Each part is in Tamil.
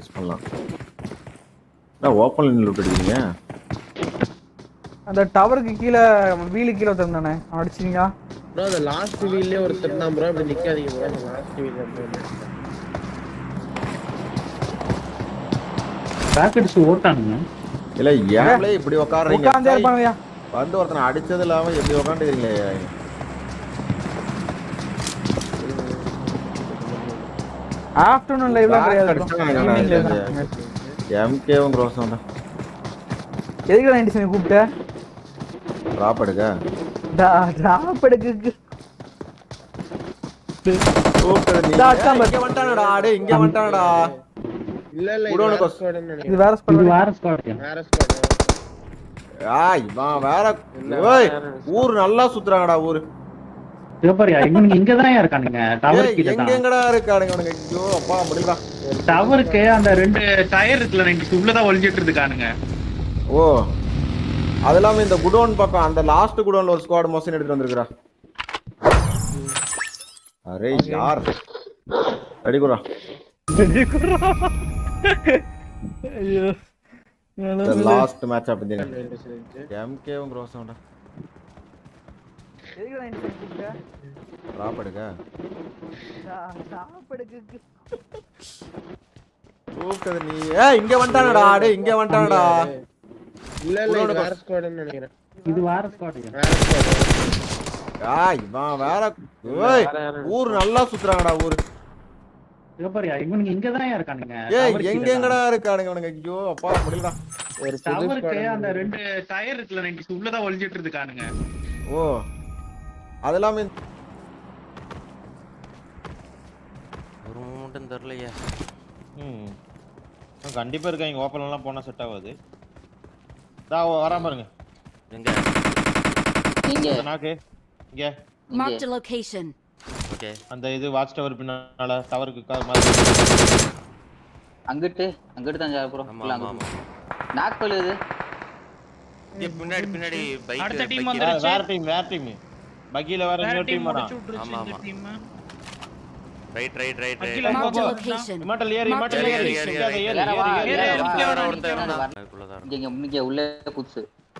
யூஸ் பண்ணலாம் நான் ஓப்பன் லூட் அடிக்கிறீங்க அந்த டவருக்கு கீழே வீலு கீழே திறந்தானே அடிச்சிங்க ப்ரோ அந்த லாஸ்ட் வீல்லே ஒருத்தர் தான் ப்ரோ இப்படி நிக்காதீங்க ப்ரோ அந்த லாஸ்ட் வீல்ல பேக்கெட்ஸ் ஓட்டானுங்க இல்ல ஏன்ல இப்படி உட்காடுறீங்க உட்காந்தே இருப்பாங்கயா வந்து ஒருத்தனை அடிச்சது இல்லாம எப்படி உட்காந்துக்கிறீங்களே ஆஃப்டர்நூன் லைவ்ல கிடையாது எம்கேவும் க்ரோஸும் தான் எதுக்கு நைன்டி செவன் கூப்பிட்ட ட்ராப் எடுக்க டிராப் எடுக்கு கூப்பிட்டது நீ. இதா அடிச்சான் ஏய், இங்க வந்துட்டானடா டேய் இங்க வந்துட்டானடா இல்ல இல்ல Good on, இது வேற boss. squad ன்னு இது நினைக்கிறேன் வேற இது ஸ்குவாட் வேற ஸ்குவாட் வேற squad. ஆய் இவன் வேற இல்ல, ஓய் வேற ஊர் நல்லா சுத்துறாங்கடா ஊரு சிவப்பரியா இவனுக்கு இங்க தான் இருக்கானுங்க டவர் ஏய், கிட்ட எங்க தான் எங்கடா இருக்கானுங்க அவனுங்க ஐயோ அப்பா முடியல டவருக்கு அந்த ரெண்டு டயர் இருக்குல்ல நைன்டி உள்ளதான் ஒளிஞ்சிட்டு இருக்கானுங்க ஓ அது இல்லாம இந்த குடோன் பக்கம் அந்த லாஸ்ட் குடோன்ல ஒரு ஸ்குவாட் மோசன் எடுத்துட்டு வந்திருக்கா அரே யார் ரெடி குரா ஐயோ லாஸ்ட் மேட்ச் அப்படி ரெண்டு side. எம்கேவும் க்ரோஸும்டா எதுக்கு நைன்டி செவன் கூப்பிட்ட ட்ராப் எடுக்க டிராப் எடுக்கு கூப்பிட்டது நீ ஏய் இங்க வந்துட்டானடா டேய் இங்க வந்துட்டானடா இல்ல இல்ல Good இது on, வேற boss. squad ன்னு நினைக்கிறேன் இது வேற ஸ்குவாட் வேற squad. ஆய் இவன் வேற ஓய் வேற யாரும் ஊர் நல்லா சுத்துறாங்கடா ஊரு சிவப்பரியா இவனுங்க இங்க தான் இருக்கானுங்க ஏய் எங்க எங்கடா இருக்கானுங்க அவனுங்க ஐயோ அப்பா முடியலடா ஒரு புது டவருக்கு squad அந்த ரெண்டு டயர் இருக்குல்ல நைன்டி உள்ளதான் ஒளிஞ்சிட்டு இருக்கானுங்க ஓ அது இல்லாம இந்த- ஒரு மூமெண்ட்டும் தெரிலையே ம் ஆ, கண்டிப்பா இருக்காங்க ஓப்பன் எல்லாம் போனா செட் ஆகாது தா வராம பாருங்க எங்க இங்க இந்த நாக்கு இங்க Marked a location. ஓகே அந்த இது வாட்ச் டவர் பின்னால டவருக்கு கார் மாதிரி அங்கிட்டு அங்கிட்டு தான் ஜாபுரம் ஆமா ஃபுல்லா ஆமா அங்கிட்டு ஆமா நாக் பழுது இங்க பின்னாடி பின்னாடி பைக் அடுத்த team வேற வந்துருச்சு. வேற டீம் வேற டீம் பக்கில வேற வேற இன்னொரு டீம் டீம் வரா முடிச்சு விட்டுருச்சு ஆமா, இந்த ஆமா. டீம் ரைட் ரைட் ரைட் பக்கில ரைட் Marked a போ. location. இமாட்டல் ஏறி Marked இமாட்டல் a ஏறி ஏறி, ஏறி ஏறி, ஏறி ஏறி, வா, ஏறி ஏறி, ஏறி வா. இங்க வர வா, ஒருத்தன் வா. இருந்தான் அதுக்குள்ளதான் இருந்தான். இங்க இங்க உள்ள குச்சு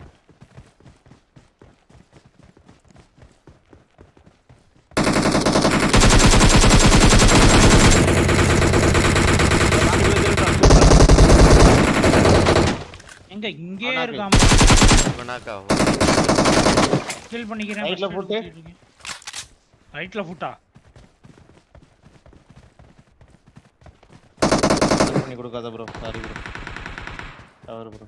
எங்க இங்கே ஆனா, இருக்காம இவனாக்கா கில் பண்ணிக்கிறேன் Right ல போட்டு. ரைட்ல ஃபுட்டா பண்ணி கொடுக்காத bro sorry bro tower bro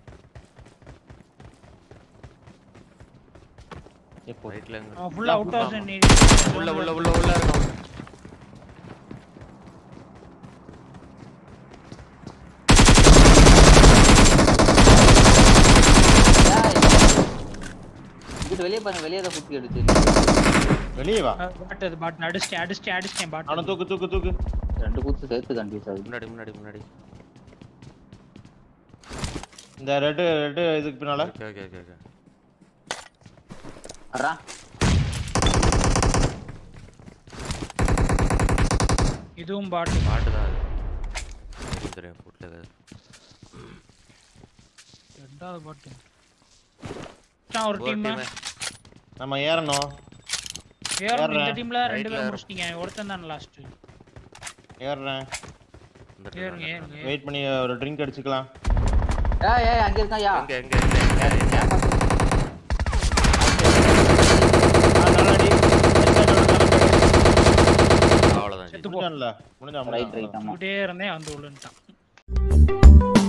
எப்போ ரைட்ல எங்க அவன் ஃபுல்லா அவுட் ஹவுஸ் உள்ள உள்ள உள்ள உள்ள இருக்கான் இங்கிட்டு வெளியே பாருங்க வெளியே தான் குத்தி எடுத்து வெளியே வா பாட் அது பாட் அடிச்சிட்டேன் அடிச்சிட்டேன் அடிச்சிட்டேன் பாட் அவனை தூக்கு தூக்கு தூக்கு ரெண்டு குத்து சேர்த்து கன்ஃபியூஸ் ஆகுது முன்னாடி முன்னாடி முன்னாடி இந்த ரெட்டு ரெட்டு இதுக்கு பின்னால ஓகே ஓகே ஓகே ஓகே அறா இதுவும் பாட் பாட்டு தான் அது தெரியும் தெரியும் ஃபுட்ல ரெண்டாவது பாட் ஒரு ஒரு டீம் டீம் நம்ம ஏறணும் ஏறணும் இந்த ஏறுறேன். டீம்ல ரெண்டு Rightல பேர் ஏறு. முடிச்சிட்டீங்க ஒருத்தன் தான் லாஸ்ட் ஏறுறேன் ஏறுங்க ஏறுங்க வெயிட் பண்ணி ஒரு ட்ரிங்க் அடிச்சுக்கலாம் ஏய் ஏய் அங்க இருக்கான் யா எங்க எங்க எங்க எங்க எங்க ஆ, நல்லா அடி. அவ்வளவுதான் ஜி. செத்து போ முடிஞ்சான்ல முடிஞ்சா ரைட் முடிஞ்சா ரைட் ஆமா கூட்டே இருந்தேன் வந்து உள்ளன்ட்டான்